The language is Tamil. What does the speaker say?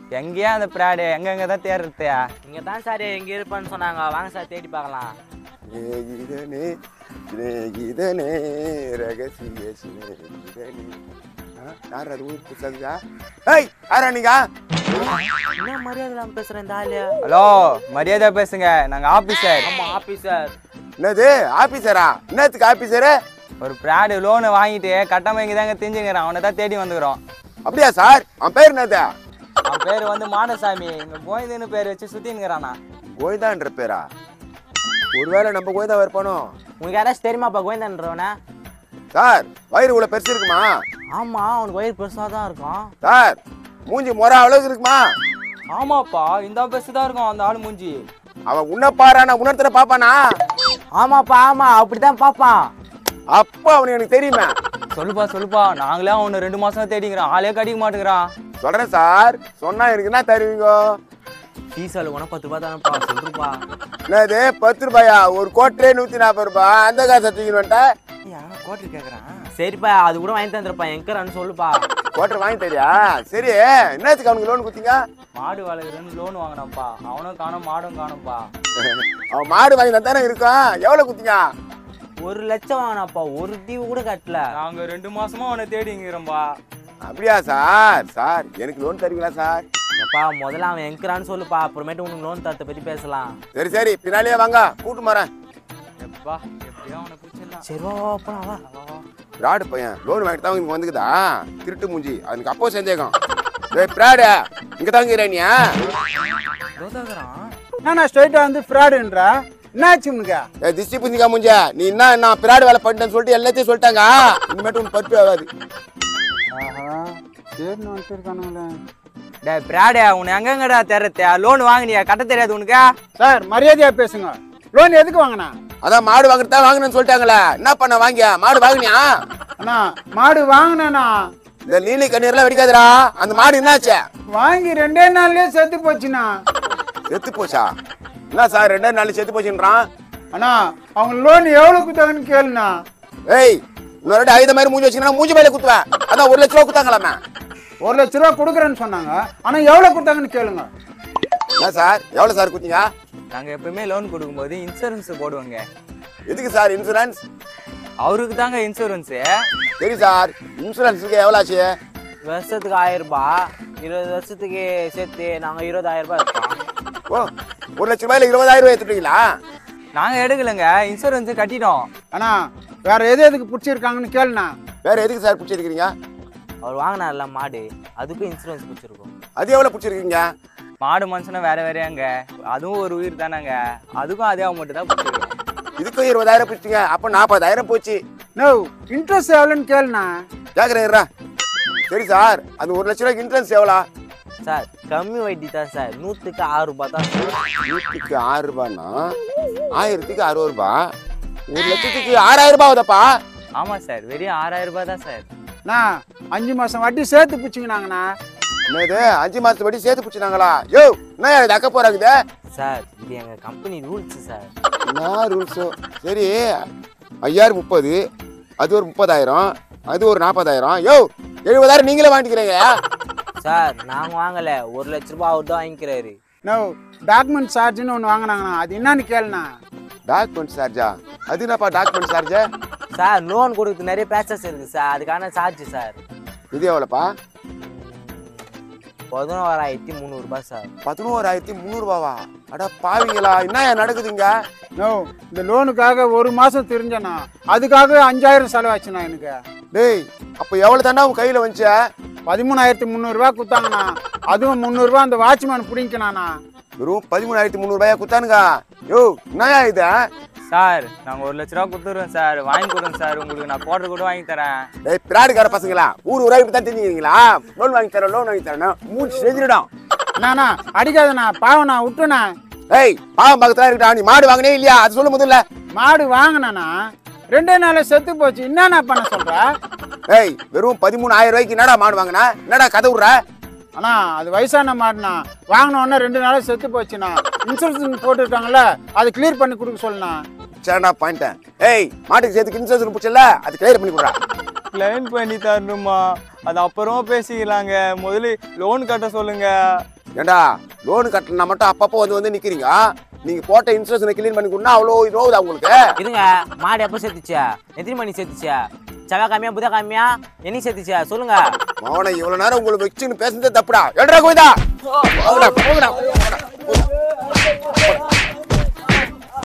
எங்கேயா அந்த பிராடு எங்கெங்க தான் தேடுறது இங்கே தான் சார் எங்கே இருப்பேன்னு சொன்னாங்க வாங்க சார் தேடி பார்க்கலாம் சிநேகிதனே சிநேகிதனே ரகசிய சிநேகிதனே ஆ, யார் அது ஊர் புதுசாதுக்கா ஏய் யாரா நீங்க என்ன மரியாதை இல்லாமல் பேசுகிறேன் இந்த ஆளு ஹலோ மரியாதை பேசுங்க நாங்க ஆபீசர் ஆமாம் ஆஃபீஸர் என்னது ஆபீசரா என்னத்துக்கு ஆபீசரு ஒரு பிராடு லோனு வாங்கிட்டு கட்டமா இங்க தாங்க தெரிஞ்சுக்கிறேன் அவனை தான் தேடி வந்துக்கிறோம் அப்படியா சார் அவன் பேர் என்னது அவன் பேர் வந்து மாடசாமி இங்க கோவிந்தன்னு பேர் வச்சு சுத்தின்னுக்கிறானா கோய்தான்ற பேரா ஒருவேளை நம்ம கோய்தா இருப்பானோ உங்களுக்கு யாராச்சும் தெரியுமாப்பா கோவிந்தன்றவனே சார் வயிறு உள்ள பெருசு இருக்குமா ஆமாம் அவனுக்கு வயிறு பெருசாக தான் இருக்கும் சார் மூஞ்சி முறை அளவுக்கு இருக்குமா ஆமாப்பா இந்த பெருசு தான் இருக்கும் அந்த ஆளு மூஞ்சி அவன் உன்ன பாரா நான் உணர்த்துற பாப்பானா ஆமாப்பா ஆமாம் அப்படி தான் பார்ப்பான் அப்போ அவனுக்கு எனக்கு தெரியுமே சொல்லுப்பா சொல்லுப்பா நாங்களே அவனை ரெண்டு மாசம் தேடிக்கிறோம் ஆளே கடிக்க மாட்டேங்கிறான் சொல்றேன் சார் சொன்னா எனக்கு என்ன தருவீங்க ஃபீஸ் அழுகுனா பத்து ரூபா தானேப்பா சொல்லுப்பா என்னது பத்து ரூபாயா ஒரு கோட்டரே நூத்தி நாற்பது ரூபாய் அந்த காசை தூக்கின்னு வந்துட்டேன் கோட்டர் கேட்குறான் சரிப்பா அது கூட வாங்கி தந்துருப்பா எங்கறான்னு சொல்லுப்பா கோட்டர் வாங்கி தரியா சரி என்னத்துக்கு அவனுக்கு லோன் குத்தீங்க மாடு வளர்க்குறேன்னு லோன் வாங்கினான்ப்பா அவனும் காணும் மாடும் காணும்ப்பா அவன் மாடு வாங்கி தானே இருக்கான் எவ்வளவு குத்தீங்க ஒரு லட்சம் வாங்கினாப்பா ஒரு தீவு கூட கட்டல நாங்க ரெண்டு மாசமா அவனை தேடிங்கிறோம்பா அப்படியா சார் சார் எனக்கு லோன் தருவீங்களா சார் எப்பா முதல்ல அவன் எங்கறான்னு சொல்லுப்பா அப்புறமேட்டு உனக்கு லோன் தரத்தை பத்தி பேசலாம் சரி சரி பின்னாலேயே வாங்க கூட்டு மாறேன் எப்பா எப்படியோ அவனை பிடிச்சிடலாம் சரி வா வா, போலாம் வா பிராடு பையன் லோன் வாங்கிட்டு தான் இங்க வந்துக்குதா திருட்டு மூஞ்சி அதுக்கு அப்போ சந்தேகம் டேய் பிராடு இங்க தாங்கிறேனியா நான் ஸ்ட்ரைட்டா வந்து ஃப்ராடுன்ற என்னாச்சு உனக்கு ஏ திஷ்டி புந்திக்கா மூஞ்ச நீ என்ன என்ன பிராடு வேலை பண்ணிட்டேன்னு சொல்லிட்டு எல்லாத்தையும் சொல்லிட்டாங்க இனிமேட்டு உனக்கு பருப்பு ஆகாது ஆஹா தேடின்னு வந்துருக்கானுங்களே டேய் பிராடே உன்னை எங்கெங்கடா தேடுறது லோன் வாங்கினியா கட்ட தெரியாது உனக்கு சார் மரியாதையா பேசுங்க லோன் எதுக்கு வாங்கினா அதான் மாடு வாங்குறது தான் வாங்கினேன்னு சொல்லிட்டாங்களே என்ன பண்ண வாங்கியா மாடு வாங்கினியா அண்ணா மாடு வாங்கினேண்ணா இந்த நீலி கண்ணீர்லாம் வெடிக்காதுடா அந்த மாடு என்னாச்சு வாங்கி ரெண்டே நாள்லயே செத்து போச்சுண்ணா செத்து போச்சா என்ன சார் ரெண்டே நாள் செத்து போச்சுன்றான் அண்ணா அவங்க லோன் எவ்வளவு குத்தாங்கன்னு கேளுண்ணா ஏய் இன்னொரு வாட்டி ஆயுத மாதிரி மூஞ்சி வச்சுக்கணும் மூஞ்சி மேலே குத்துவேன் அதான் ஒரு லட்ச ரூபா குத்தாங்களாமே ஒரு லட்ச ரூபா கொடுக்குறேன்னு சொன்னாங்க ஆனா எவ்வளவு கொடுத்தாங்கன்னு கேளுங்க என்ன சார் எவ்வளோ சார் குத்தீங்க நாங்க எப்பவுமே லோன் கொடுக்கும்போது இன்சூரன்ஸ் போடுவோங்க எதுக்கு சார் இன்சூரன்ஸ் அவருக்கு தாங்க இன்சூரன்ஸு சரி சார் இன்சூரன்ஸுக்கு எவ்வளோ ஆச்சு வருஷத்துக்கு ஆயிரம் ரூபாய் இருபது வருஷத்துக்கு சேர்த்து நாங்க இருபதாயிரம் ரூபாய் இருக்கோம் ஓ ஒரு லட்ச ரூபாயில இருபதாயிரம் ரூபாய் எடுத்துட்டீங்களா நாங்க எடுக்கலைங்க இன்சூரன்ஸ் கட்டிட்டோம் அண்ணா வேற எது எதுக்கு பிடிச்சிருக்காங்கன்னு கேளுண்ணா வேற எதுக்கு சார் பிடிச்சிருக்கீங்க அவர் வாங்கினார்ல மாடு அதுக்கும் இன்சூரன்ஸ் பிடிச்சிருக்கும் அது எவ்வளோ பிடிச்சிருக்கீங்க மாடு மனுஷனா வேற வேறையாங்க அதுவும் ஒரு உயிர் தானேங்க அதுக்கும் அதே அமௌண்ட் தான் பிடிச்சிருக்கோம் இதுக்கும் இருபதாயிரம் பிடிச்சிங்க அப்போ நாற்பதாயிரம் போச்சு நோ இன்ட்ரெஸ்ட் எவ்வளோன்னு கேளுண்ணா கேட்குறேன் சரி சார் அந்த ஒரு லட்ச ரூபாய்க்கு இன்சூரன்ஸ் எவ்வளோ சார் கம்மி வட்டி தான் சார் நூற்றுக்கு ஆறு ரூபாய் தான் சார் நூற்றுக்கு ஆறு ரூபான்னா ஆயிரத்துக்கு அறுபது ரூபாய் ஒரு லட்சத்துக்கு ஆறாயிரம் ரூபாய் ஆகுதப்பா ஆமா சார் வெறும் ஆறாயிரம் ரூபாய் தான் சார் அண்ணா அஞ்சு மாசம் வட்டி சேர்த்து பிடிச்சிங்கனாங்கண்ணா என்னது அஞ்சு மாசத்து படி சேர்த்து பிடிச்சினாங்களா யோ என்ன இது அக்க போறாங்க சார் இது எங்கள் கம்பெனி ரூல்ஸ் சார் என்ன ரூல்ஸோ சரி ஐயாயிரம் முப்பது அது ஒரு முப்பதாயிரம் அது ஒரு நாற்பதாயிரம் யோ எழுபதாயிரம் நீங்களே வாங்கிக்கிறீங்க சார் நாங்கள் வாங்கலை ஒரு லட்ச ரூபாய் அவர் தான் வாங்கிக்கிறாரு நோ டாக்குமெண்ட் சார்ஜ்னு ஒன்று வாங்கினாங்கண்ணா அது என்னன்னு கேளுண்ணா டாக்குமெண்ட் சார்ஜா அது என்னப்பா டாக்குமெண்ட் சார்ஜா சார் லோன் கொடுக்குறது நிறைய பேசஸ் இருக்குது சார் அதுக்கான சார்ஜ் சார் இது எவ்வளோப்பா பதினோராயிரத்தி முந்நூறுபா சார் பதினோராயிரத்தி முந்நூறுபாவா அட பாவிங்களா என்ன நடக்குதுங்க நோ இந்த லோனுக்காக ஒரு மாசம் தெரிஞ்சேண்ணா அதுக்காக அஞ்சாயிரம் செலவாச்சுண்ணா எனக்கு டேய் அப்போ எவ்வளோ தாண்டா உன் கையில் வந்துச்ச பதிமூணாயிரத்தி முந்நூறுரூவா கொடுத்தாங்கண்ணா அதுவும் முந்நூறுரூவா அந்த வாட்ச்மேன் பிடிங்கினாண்ணா வெறும் பதிமூணாயிரத்தி முந்நூறுபாயா குத்தானுங்க யோ என்னயா இது சார் நாங்க ஒரு லட்ச ரூபா கொடுத்துருவோம் சார் வாங்கி கொடுங்க சார் உங்களுக்கு நான் குவார்டர் கூட வாங்கி தரேன் டேய் பிராடுக்கார பசங்களா ஊர் ஊரா இப்படி தான் தெரிஞ்சுக்கிறீங்களா லோன் வாங்கி தரேன் லோன் வாங்கி தரேன் மூச்சு செஞ்சிடும் அண்ணா அடிக்காதண்ணா பாவண்ணா விட்டுண்ணா ஏய் பாவம் பக்கத்துல இருக்கா நீ மாடு வாங்கினே இல்லையா அது சொல்லு முதல்ல மாடு வாங்கினேண்ணா ரெண்டே நாள்ல செத்து போச்சு என்னண்ணா பண்ண சொல்ற ஏய் வெறும் பதிமூணாயிரம் ரூபாய்க்கு என்னடா மாடு வாங்கினா என்னடா கதை விடுற அண்ணா அது வயசான மாடுண்ணா வாங்கின உடனே ரெண்டு நாள் செத்து போச்சுண்ணா இன்சூரன்ஸ் போட்டுருக்காங்கல்ல அது கிளியர் பண்ணி கொடுக்க சொல்லுண்ணா சரிடா பாயிண்டேன் ஏய் மாட்டுக்கு சேர்த்து இன்சூரன்ஸ் பிடிச்சல அது கிளியர் பண்ணி கொடுறா கிளைம் பண்ணி தரணுமா அது அப்புறமா பேசிக்கலாங்க முதல்ல லோன் கட்ட சொல்லுங்க ஏண்டா லோன் கட்டலனா மட்டும் அப்பப்போ வந்து வந்து நிக்கிறீங்க நீங்க போட்ட இன்சூரன்ஸ் கிளீன் பண்ணி கொடுனா அவ்வளோ நோவுதா உங்களுக்கு இருங்க மாடு எப்போ சேர்த்துச்சா எத்தனை மணி சேர்த்துச்சா செவ்வாய்க்கிழமையா புதன்கிழமையா என்னைக்கு சேர்த்துச்சா சொல்லுங்க மவனை இவ்வளவு நேரம் உங்களை வச்சுன்னு பேசுனதே தப்புடா ஏடா கோவிந்தா போங்கடா போங்கடா போங்கடா